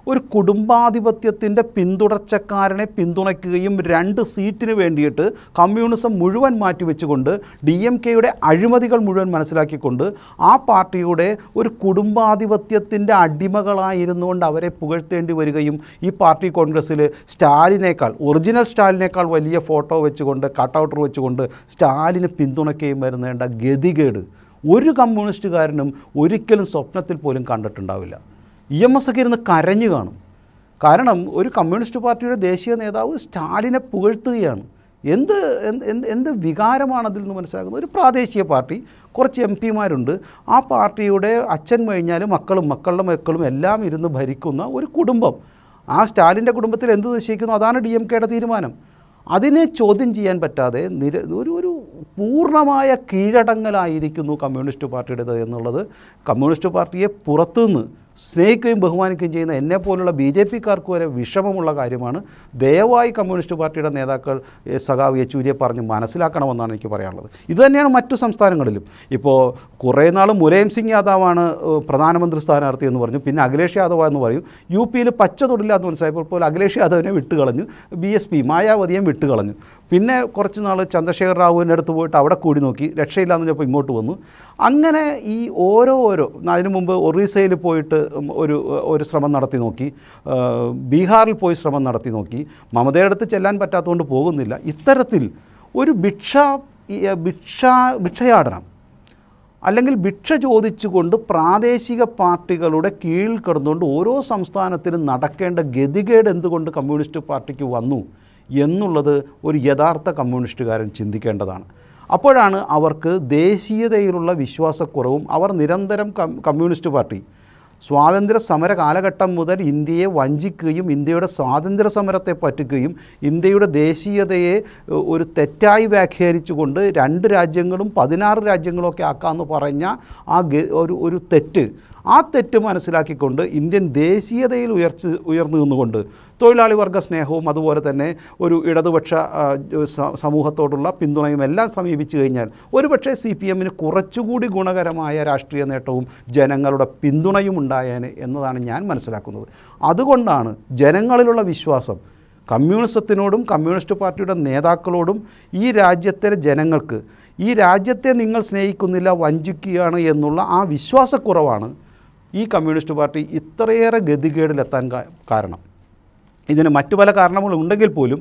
ഒരു കുടുംബാധിപത്യത്തിൻ്റെ പിന്തുടർച്ചക്കാരനെ പിന്തുണയ്ക്കുകയും രണ്ട് സീറ്റിന് വേണ്ടിയിട്ട് കമ്മ്യൂണിസം മുഴുവൻ മാറ്റിവെച്ചുകൊണ്ട് ഡി എം കെയുടെ അഴിമതികൾ മുഴുവൻ മനസ്സിലാക്കിക്കൊണ്ട് ആ പാർട്ടിയുടെ ഒരു കുടുംബാധിപത്യത്തിൻ്റെ അടിമകളായിരുന്നുകൊണ്ട് അവരെ പുകഴ്ത്തേണ്ടി വരികയും ഈ പാർട്ടി കോൺഗ്രസ്സിൽ സ്റ്റാലിനേക്കാൾ ഒറിജിനൽ സ്റ്റാലിനേക്കാൾ വലിയ ഫോട്ടോ വെച്ചുകൊണ്ട് കട്ടൗട്ടർ വെച്ചുകൊണ്ട് സ്റ്റാലിനെ പിന്തുണയ്ക്കുകയും വരുന്നേണ്ട ഗതികേട് ഒരു കമ്മ്യൂണിസ്റ്റുകാരനും ഒരിക്കലും സ്വപ്നത്തിൽ പോലും കണ്ടിട്ടുണ്ടാവില്ല ഇ എം എസ് ഒക്കെ ഇരുന്ന് കരഞ്ഞു കാണും കാരണം ഒരു കമ്മ്യൂണിസ്റ്റ് പാർട്ടിയുടെ ദേശീയ നേതാവ് സ്റ്റാലിനെ പുകഴ്ത്തുകയാണ് എന്ത് എന്ത് എന്ത് എന്ത് വികാരമാണ് അതിൽ നിന്ന് മനസ്സിലാക്കുന്നത് ഒരു പ്രാദേശിക പാർട്ടി കുറച്ച് എം പിമാരുണ്ട് ആ പാർട്ടിയുടെ അച്ഛൻ കഴിഞ്ഞാൽ മക്കളും മക്കളുടെ മക്കളും എല്ലാം ഇരുന്ന് ഭരിക്കുന്ന ഒരു കുടുംബം ആ സ്റ്റാലിൻ്റെ കുടുംബത്തിൽ എന്ത് നിശ്ചയിക്കുന്നു അതാണ് ഡി എം കെയുടെ തീരുമാനം അതിനെ ചോദ്യം ചെയ്യാൻ പറ്റാതെ നിര ഒരു ഒരു പൂർണ്ണമായ കീഴടങ്ങലായിരിക്കുന്നു കമ്മ്യൂണിസ്റ്റ് പാർട്ടിയുടേത് എന്നുള്ളത് കമ്മ്യൂണിസ്റ്റ് പാർട്ടിയെ പുറത്തുനിന്ന് സ്നേഹിക്കുകയും ബഹുമാനിക്കുകയും ചെയ്യുന്ന എന്നെ പോലുള്ള ബി ജെ പിക്കാർക്ക് വരെ വിഷമമുള്ള കാര്യമാണ് ദയവായി കമ്മ്യൂണിസ്റ്റ് പാർട്ടിയുടെ നേതാക്കൾ എ, സഖാവ് യെച്ചൂരിയെ പറഞ്ഞ് മനസ്സിലാക്കണമെന്നാണ് എനിക്ക് പറയാനുള്ളത് ഇത് തന്നെയാണ് മറ്റു സംസ്ഥാനങ്ങളിലും ഇപ്പോൾ കുറേ നാൾ മുലയം സിംഗ് യാദവാണ് ഏഹ്, പ്രധാനമന്ത്രി സ്ഥാനാർത്ഥി എന്ന് പറഞ്ഞു പിന്നെ അഖിലേഷ് യാദവ് എന്ന് പറയും യു പിയിൽ പച്ച തൊടില്ല എന്ന് മനസ്സിലായപ്പോൾ ഇപ്പോൾ അഖിലേഷ് യാദവിനെ വിട്ടുകളഞ്ഞു ബി എസ് പി മായാവതിയെ വിട്ടുകളഞ്ഞു പിന്നെ കുറച്ച് നാൾ ചന്ദ്രശേഖർ റാവുവിൻ്റെ അടുത്ത് പോയിട്ട് അവിടെ കൂടി നോക്കി രക്ഷയില്ലാന്ന് പറഞ്ഞപ്പോൾ ഇങ്ങോട്ട് വന്നു അങ്ങനെ ഈ ഓരോ ഓരോ അതിനു മുമ്പ് ഒറീസയിൽ പോയിട്ട് ഉം, ഒരു ഒരു ശ്രമം നടത്തി നോക്കി ആ, ബീഹാറിൽ പോയി ശ്രമം നടത്തി നോക്കി മമതയുടെ അടുത്ത് ചെല്ലാൻ പറ്റാത്തതുകൊണ്ട് പോകുന്നില്ല ഇത്തരത്തിൽ ഒരു ഭിക്ഷ ഈ, ഭിക്ഷ ഭിക്ഷയാടനം അല്ലെങ്കിൽ ഭിക്ഷ ചോദിച്ചുകൊണ്ട് പ്രാദേശിക പാർട്ടികളുടെ കീഴിൽ കിടന്നുകൊണ്ട് ഓരോ സംസ്ഥാനത്തിനും നടക്കേണ്ട ഗതികേട് എന്തുകൊണ്ട് കമ്മ്യൂണിസ്റ്റ് പാർട്ടിക്ക് വന്നു എന്നുള്ളത് ഒരു യഥാർത്ഥ കമ്മ്യൂണിസ്റ്റുകാരൻ ചിന്തിക്കേണ്ടതാണ് അപ്പോഴാണ് അവർക്ക് ദേശീയതയിലുള്ള വിശ്വാസക്കുറവും അവർ നിരന്തരം കം- കമ്മ്യൂണിസ്റ്റ് പാർട്ടി സ്വാതന്ത്ര്യ സമര കാലഘട്ടം മുതൽ ഇന്ത്യയെ വഞ്ചിക്കുകയും ഇന്ത്യയുടെ സ്വാതന്ത്ര്യ സമരത്തെ പറ്റിക്കുകയും ഇന്ത്യയുടെ ദേശീയതയെ ഏഹ്, ഒരു തെറ്റായി വ്യാഖ്യാനിച്ചുകൊണ്ട് രണ്ട് രാജ്യങ്ങളും പതിനാറ് രാജ്യങ്ങളൊക്കെ ആക്കാമെന്ന് പറഞ്ഞ ആ ഗ- ഒരു ഒരു തെറ്റ് ആ തെറ്റ് മനസ്സിലാക്കിക്കൊണ്ട് ഇന്ത്യൻ ദേശീയതയിൽ ഉയർച്ച് ഉയർന്നു നിന്നുകൊണ്ട് തൊഴിലാളി വർഗ സ്നേഹവും അതുപോലെ തന്നെ ഒരു ഇടതുപക്ഷ ആ, സ- സമൂഹത്തോടുള്ള പിന്തുണയും എല്ലാം സമീപിച്ചു കഴിഞ്ഞാൽ ഒരുപക്ഷെ സി പി എമ്മിന് കുറച്ചുകൂടി ഗുണകരമായ രാഷ്ട്രീയ നേട്ടവും ജനങ്ങളുടെ പിന്തുണയും ഉണ്ടായേനെ എന്നതാണ് ഞാൻ മനസ്സിലാക്കുന്നത് അതുകൊണ്ടാണ് ജനങ്ങളിലുള്ള വിശ്വാസം കമ്മ്യൂണിസത്തിനോടും കമ്മ്യൂണിസ്റ്റ് പാർട്ടിയുടെ നേതാക്കളോടും ഈ രാജ്യത്തെ ജനങ്ങൾക്ക് ഈ രാജ്യത്തെ നിങ്ങൾ സ്നേഹിക്കുന്നില്ല വഞ്ചിക്കുകയാണ് എന്നുള്ള ആ വിശ്വാസക്കുറവാണ് ഈ കമ്മ്യൂണിസ്റ്റ് പാർട്ടി ഇത്രയേറെ ഗതികേടിലെത്താൻ കാ- കാരണം ഇതിന് മറ്റു പല കാരണങ്ങളുണ്ടെങ്കിൽ പോലും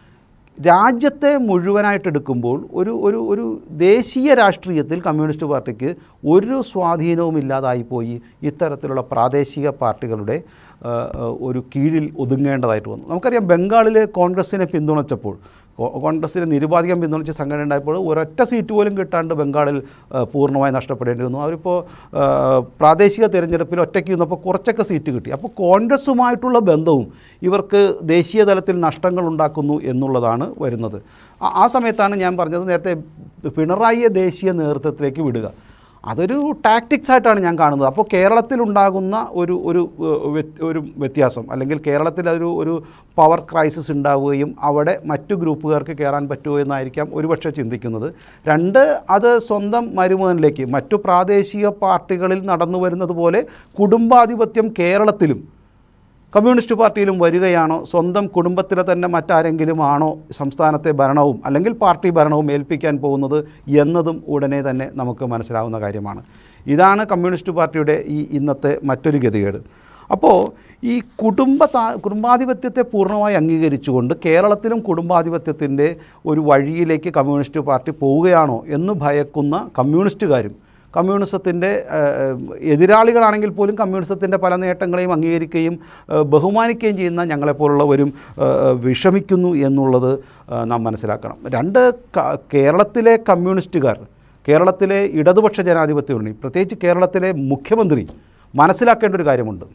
രാജ്യത്തെ മുഴുവനായിട്ട് എടുക്കുമ്പോൾ ഒരു ഒരു ഒരു ദേശീയ രാഷ്ട്രീയത്തിൽ കമ്മ്യൂണിസ്റ്റ് പാർട്ടിക്ക് ഒരു സ്വാധീനവും ഇല്ലാതായിപ്പോയി ഇത്തരത്തിലുള്ള പ്രാദേശിക പാർട്ടികളുടെ ആ, ആ, ഒരു കീഴിൽ ഒതുങ്ങേണ്ടതായിട്ട് വന്നു നമുക്കറിയാം ബംഗാളിൽ കോൺഗ്രസിനെ പിന്തുണച്ചപ്പോൾ കോ- കോൺഗ്രസിനെ നിരുപാധികം പിന്തുണച്ച സംഘടന ഉണ്ടായപ്പോൾ ഒരൊറ്റ സീറ്റ് പോലും കിട്ടാണ്ട് ബംഗാളിൽ ആ, പൂർണ്ണമായി നഷ്ടപ്പെടേണ്ടി വന്നു അവരിപ്പോൾ ആ, പ്രാദേശിക തിരഞ്ഞെടുപ്പിൽ ഒറ്റയ്ക്ക് നിന്നപ്പോൾ കുറച്ചൊക്കെ സീറ്റ് കിട്ടി അപ്പോൾ കോൺഗ്രസ്സുമായിട്ടുള്ള ബന്ധവും ഇവർക്ക് ദേശീയ തലത്തിൽ നഷ്ടങ്ങൾ ഉണ്ടാക്കുന്നു എന്നുള്ളതാണ് വരുന്നത് ആ- ആ സമയത്താണ് ഞാൻ പറഞ്ഞത് നേരത്തെ പിണറായിയെ ദേശീയ നേതൃത്വത്തിലേക്ക് വിടുക അതൊരു ടാക്ടിക്സ് ആയിട്ടാണ് ഞാൻ കാണുന്നത് അപ്പോൾ കേരളത്തിലുണ്ടാകുന്ന ഒരു ഒരു ഏഹ്, വ്യത്- ഒരു വ്യത്യാസം അല്ലെങ്കിൽ കേരളത്തിൽ ഒരു ഒരു പവർ ക്രൈസിസ് ഉണ്ടാവുകയും അവിടെ മറ്റു ഗ്രൂപ്പുകാർക്ക് കയറാൻ പറ്റുമോ എന്നായിരിക്കാം ഒരുപക്ഷെ ചിന്തിക്കുന്നത് രണ്ട് അത് സ്വന്തം മരുമകനിലേക്ക് മറ്റു പ്രാദേശിക പാർട്ടികളിൽ നടന്നു വരുന്നത് പോലെ കുടുംബാധിപത്യം കേരളത്തിലും കമ്മ്യൂണിസ്റ്റ് പാർട്ടിയിലും വരികയാണോ സ്വന്തം കുടുംബത്തിലെ തന്നെ മറ്റാരെങ്കിലും ആണോ സംസ്ഥാനത്തെ ഭരണവും അല്ലെങ്കിൽ പാർട്ടി ഭരണവും ഏൽപ്പിക്കാൻ പോകുന്നത് എന്നതും ഉടനെ തന്നെ നമുക്ക് മനസ്സിലാവുന്ന കാര്യമാണ് ഇതാണ് കമ്മ്യൂണിസ്റ്റ് പാർട്ടിയുടെ ഈ ഇന്നത്തെ മറ്റൊരു ഗതികേട് അപ്പോൾ ഈ കുടുംബ താ- കുടുംബാധിപത്യത്തെ പൂർണ്ണമായി അംഗീകരിച്ചുകൊണ്ട് കേരളത്തിലും കുടുംബാധിപത്യത്തിൻ്റെ ഒരു വഴിയിലേക്ക് കമ്മ്യൂണിസ്റ്റ് പാർട്ടി പോവുകയാണോ എന്ന് ഭയക്കുന്ന കമ്മ്യൂണിസ്റ്റുകാരും കമ്മ്യൂണിസത്തിൻ്റെ എതിരാളികളാണെങ്കിൽ പോലും കമ്മ്യൂണിസത്തിൻ്റെ പല നേട്ടങ്ങളെയും അംഗീകരിക്കുകയും ഏഹ്, ബഹുമാനിക്കുകയും ചെയ്യുന്ന ഞങ്ങളെപ്പോലുള്ളവരും ഏഹ്, വിഷമിക്കുന്നു എന്നുള്ളത് ഏഹ്, നാം മനസ്സിലാക്കണം രണ്ട് ക- കേരളത്തിലെ കമ്മ്യൂണിസ്റ്റുകാർ കേരളത്തിലെ ഇടതുപക്ഷ ജനാധിപത്യ മുന്നണി പ്രത്യേകിച്ച് കേരളത്തിലെ മുഖ്യമന്ത്രി മനസ്സിലാക്കേണ്ട ഒരു കാര്യമുണ്ട്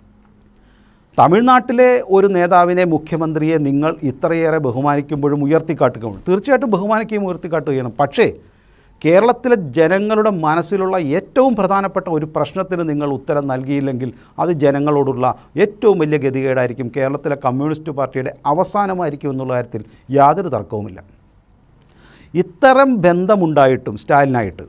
തമിഴ്നാട്ടിലെ ഒരു നേതാവിനെ മുഖ്യമന്ത്രിയെ നിങ്ങൾ ഇത്രയേറെ ബഹുമാനിക്കുമ്പോഴും ഉയർത്തിക്കാട്ടുകയും തീർച്ചയായിട്ടും ബഹുമാനിക്കുകയും ഉയർത്തിക്കാട്ടുകയാണ് പക്ഷേ കേരളത്തിലെ ജനങ്ങളുടെ മനസ്സിലുള്ള ഏറ്റവും പ്രധാനപ്പെട്ട ഒരു പ്രശ്നത്തിന് നിങ്ങൾ ഉത്തരം നൽകിയില്ലെങ്കിൽ അത് ജനങ്ങളോടുള്ള ഏറ്റവും വലിയ ഗതികേടായിരിക്കും കേരളത്തിലെ കമ്മ്യൂണിസ്റ്റ് പാർട്ടിയുടെ അവസാനമായിരിക്കും എന്നുള്ള കാര്യത്തിൽ യാതൊരു തർക്കവുമില്ല ഇത്തരം ബന്ധമുണ്ടായിട്ടും സ്റ്റാലിനായിട്ട്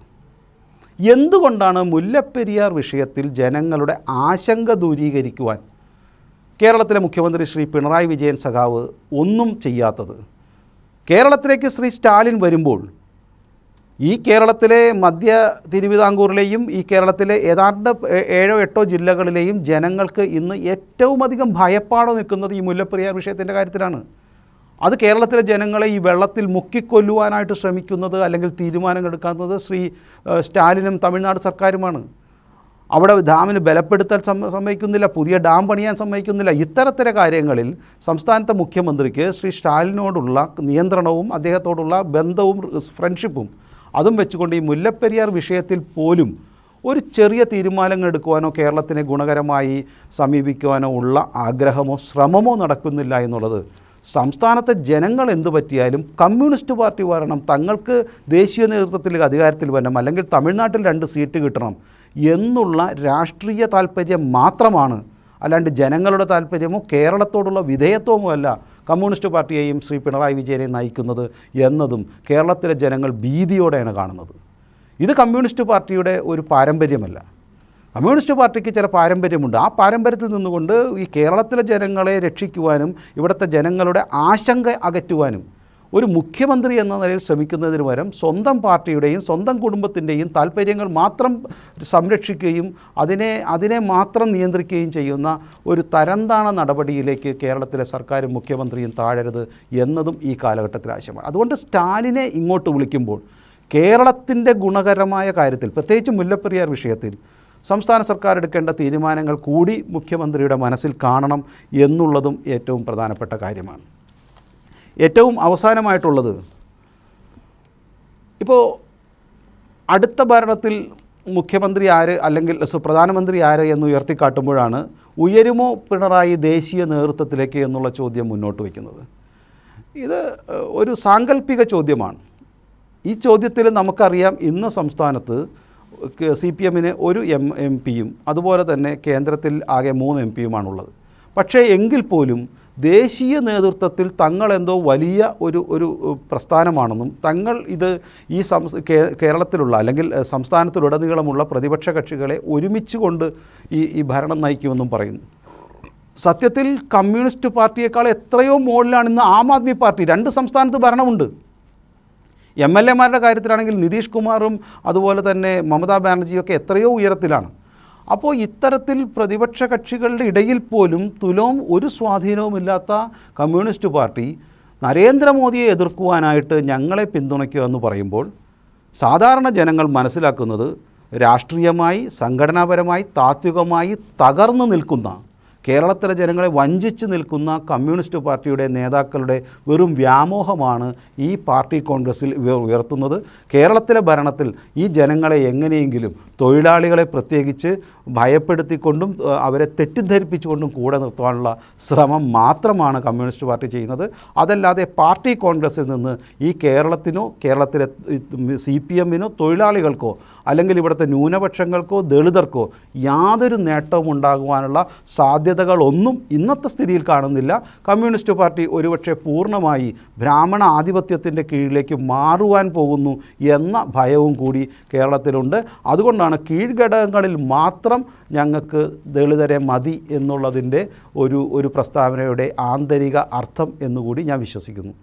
എന്തുകൊണ്ടാണ് മുല്ലപ്പെരിയാർ വിഷയത്തിൽ ജനങ്ങളുടെ ആശങ്ക ദൂരീകരിക്കുവാൻ കേരളത്തിലെ മുഖ്യമന്ത്രി ശ്രീ പിണറായി വിജയൻ സഖാവ് ഒന്നും ചെയ്യാത്തത് കേരളത്തിലേക്ക് ശ്രീ സ്റ്റാലിൻ വരുമ്പോൾ ഈ കേരളത്തിലെ മധ്യ തിരുവിതാംകൂറിലെയും ഈ കേരളത്തിലെ ഏതാണ്ട് ഏ- ഏഴോ എട്ടോ ജില്ലകളിലെയും ജനങ്ങൾക്ക് ഇന്ന് ഏറ്റവും അധികം ഭയപ്പാടോ നിൽക്കുന്നത് ഈ മുല്ലപ്പെരിയാർ വിഷയത്തിൻ്റെ കാര്യത്തിലാണ് അത് കേരളത്തിലെ ജനങ്ങളെ ഈ വെള്ളത്തിൽ മുക്കിക്കൊല്ലുവാനായിട്ട് ശ്രമിക്കുന്നത് അല്ലെങ്കിൽ തീരുമാനങ്ങൾ എടുക്കുന്നത് ശ്രീ ഏഹ്, സ്റ്റാലിനും തമിഴ്നാട് സർക്കാരുമാണ് അവിടെ ഡാമിന് ബലപ്പെടുത്താൻ സമ്മ സമ്മതിക്കുന്നില്ല പുതിയ ഡാം പണിയാൻ സമ്മതിക്കുന്നില്ല ഇത്തരത്തിലെ കാര്യങ്ങളിൽ സംസ്ഥാനത്തെ മുഖ്യമന്ത്രിക്ക് ശ്രീ സ്റ്റാലിനോടുള്ള നിയന്ത്രണവും അദ്ദേഹത്തോടുള്ള ബന്ധവും ഫ്രണ്ട്ഷിപ്പും അതും വെച്ചുകൊണ്ട് ഈ മുല്ലപ്പെരിയാർ വിഷയത്തിൽ പോലും ഒരു ചെറിയ തീരുമാനങ്ങൾ എടുക്കുവാനോ കേരളത്തിനെ ഗുണകരമായി സമീപിക്കുവാനോ ഉള്ള ആഗ്രഹമോ ശ്രമമോ നടക്കുന്നില്ല എന്നുള്ളത് സംസ്ഥാനത്തെ ജനങ്ങൾ എന്തു പറ്റിയാലും കമ്മ്യൂണിസ്റ്റ് പാർട്ടി വരണം തങ്ങൾക്ക് ദേശീയ നേതൃത്വത്തിൽ അധികാരത്തിൽ വരണം അല്ലെങ്കിൽ തമിഴ്നാട്ടിൽ രണ്ട് സീറ്റ് കിട്ടണം എന്നുള്ള രാഷ്ട്രീയ താല്പര്യം മാത്രമാണ് അല്ലാണ്ട് ജനങ്ങളുടെ താല്പര്യമോ കേരളത്തോടുള്ള വിധേയത്വമോ അല്ല കമ്മ്യൂണിസ്റ്റ് പാർട്ടിയെയും ശ്രീ പിണറായി വിജയനെയും നയിക്കുന്നത് എന്നതും കേരളത്തിലെ ജനങ്ങൾ ഭീതിയോടെയാണ് കാണുന്നത് ഇത് കമ്മ്യൂണിസ്റ്റ് പാർട്ടിയുടെ ഒരു പാരമ്പര്യമല്ല കമ്മ്യൂണിസ്റ്റ് പാർട്ടിക്ക് ചില പാരമ്പര്യമുണ്ട് ആ പാരമ്പര്യത്തിൽ നിന്നുകൊണ്ട് ഈ കേരളത്തിലെ ജനങ്ങളെ രക്ഷിക്കുവാനും ഇവിടുത്തെ ജനങ്ങളുടെ ആശങ്ക അകറ്റുവാനും ഒരു മുഖ്യമന്ത്രി എന്ന നിലയിൽ ശ്രമിക്കുന്നതിന് പകരം സ്വന്തം പാർട്ടിയുടെയും സ്വന്തം കുടുംബത്തിൻ്റെയും താല്പര്യങ്ങൾ മാത്രം സംരക്ഷിക്കുകയും അതിനെ അതിനെ മാത്രം നിയന്ത്രിക്കുകയും ചെയ്യുന്ന ഒരു തരംതാണ നടപടിയിലേക്ക് കേരളത്തിലെ സർക്കാരും മുഖ്യമന്ത്രിയും താഴരുത് എന്നതും ഈ കാലഘട്ടത്തിൽ ആവശ്യമാണ് അതുകൊണ്ട് സ്റ്റാലിനെ ഇങ്ങോട്ട് വിളിക്കുമ്പോൾ കേരളത്തിൻ്റെ ഗുണകരമായ കാര്യത്തിൽ പ്രത്യേകിച്ച് മുല്ലപ്പെരിയാർ വിഷയത്തിൽ സംസ്ഥാന സർക്കാർ എടുക്കേണ്ട തീരുമാനങ്ങൾ കൂടി മുഖ്യമന്ത്രിയുടെ മനസ്സിൽ കാണണം എന്നുള്ളതും ഏറ്റവും പ്രധാനപ്പെട്ട കാര്യമാണ് ഏറ്റവും അവസാനമായിട്ടുള്ളത് ഇപ്പോൾ അടുത്ത ഭരണത്തിൽ മുഖ്യമന്ത്രി ആര് അല്ലെങ്കിൽ സു- പ്രധാനമന്ത്രി ആര് എന്ന് ഉയർത്തിക്കാട്ടുമ്പോഴാണ് ഉയരുമോ പിണറായി ദേശീയ നേതൃത്വത്തിലേക്ക് എന്നുള്ള ചോദ്യം മുന്നോട്ട് വയ്ക്കുന്നത് ഇത് ഏഹ്, ഒരു സാങ്കല്പിക ചോദ്യമാണ് ഈ ചോദ്യത്തിൽ നമുക്കറിയാം ഇന്ന് സംസ്ഥാനത്ത് സി പി എമ്മിന് ഒരു എം എം പിയും അതുപോലെ തന്നെ കേന്ദ്രത്തിൽ ആകെ മൂന്ന് എം പിയുമാണുള്ളത് പക്ഷേ എങ്കിൽ പോലും ദേശീയ നേതൃത്വത്തിൽ തങ്ങളെന്തോ വലിയ ഒരു ഒരു ഏഹ്, പ്രസ്ഥാനമാണെന്നും തങ്ങൾ ഇത് ഈ സംസ് കേ- കേരളത്തിലുള്ള അല്ലെങ്കിൽ ഏഹ്, സംസ്ഥാനത്തിലുടനീളമുള്ള പ്രതിപക്ഷ കക്ഷികളെ ഒരുമിച്ച് കൊണ്ട് ഈ ഈ ഭരണം നയിക്കുമെന്നും പറയുന്നു സത്യത്തിൽ കമ്മ്യൂണിസ്റ്റ് പാർട്ടിയേക്കാൾ എത്രയോ മുകളിലാണ് ഇന്ന് ആം ആദ്മി പാർട്ടി രണ്ട് സംസ്ഥാനത്ത് ഭരണമുണ്ട് എം എൽ എമാരുടെ കാര്യത്തിലാണെങ്കിൽ നിതീഷ് കുമാറും അതുപോലെ തന്നെ മമതാ ബാനർജിയൊക്കെ എത്രയോ ഉയരത്തിലാണ് അപ്പോൾ ഇത്തരത്തിൽ പ്രതിപക്ഷ കക്ഷികളുടെ ഇടയിൽ പോലും തുലവും ഒരു സ്വാധീനവുമില്ലാത്ത കമ്മ്യൂണിസ്റ്റ് പാർട്ടി നരേന്ദ്രമോദിയെ എതിർക്കുവാനായിട്ട് ഞങ്ങളെ പിന്തുണയ്ക്കുക എന്ന് പറയുമ്പോൾ സാധാരണ ജനങ്ങൾ മനസ്സിലാക്കുന്നത് രാഷ്ട്രീയമായി സംഘടനാപരമായി താത്വികമായി തകർന്നു നിൽക്കുന്ന കേരളത്തിലെ ജനങ്ങളെ വഞ്ചിച്ച് നിൽക്കുന്ന കമ്മ്യൂണിസ്റ്റ് പാർട്ടിയുടെ നേതാക്കളുടെ വെറും വ്യാമോഹമാണ് ഈ പാർട്ടി കോൺഗ്രസിൽ ഇവർ ഉയർത്തുന്നത് കേരളത്തിലെ ഭരണത്തിൽ ഈ ജനങ്ങളെ എങ്ങനെയെങ്കിലും തൊഴിലാളികളെ പ്രത്യേകിച്ച് ഭയപ്പെടുത്തിക്കൊണ്ടും ഏഹ്, അവരെ തെറ്റിദ്ധരിപ്പിച്ചുകൊണ്ടും കൂടെ നിർത്താനുള്ള ശ്രമം മാത്രമാണ് കമ്മ്യൂണിസ്റ്റ് പാർട്ടി ചെയ്യുന്നത് അതല്ലാതെ പാർട്ടി കോൺഗ്രസിൽ നിന്ന് ഈ കേരളത്തിനോ കേരളത്തിലെ സി പി എമ്മിനോ തൊഴിലാളികൾക്കോ അല്ലെങ്കിൽ ഇവിടുത്തെ ന്യൂനപക്ഷങ്ങൾക്കോ ദളിതർക്കോ യാതൊരു നേട്ടവും ഉണ്ടാകുവാനുള്ള സാധ്യതകളൊന്നും ഇന്നത്തെ സ്ഥിതിയിൽ കാണുന്നില്ല കമ്മ്യൂണിസ്റ്റ് പാർട്ടി ഒരുപക്ഷെ പൂർണ്ണമായി ബ്രാഹ്മണ ആധിപത്യത്തിൻ്റെ കീഴിലേക്ക് മാറുവാൻ പോകുന്നു എന്ന ഭയവും കൂടി കേരളത്തിലുണ്ട് അതുകൊണ്ടാണ് കീഴ്ഘടകങ്ങളിൽ മാത്രം ഞങ്ങൾക്ക് ദളിതരെ മതി എന്നുള്ളതിൻ്റെ ഒരു ഒരു പ്രസ്താവനയുടെ ആന്തരിക അർത്ഥം എന്നുകൂടി ഞാൻ വിശ്വസിക്കുന്നു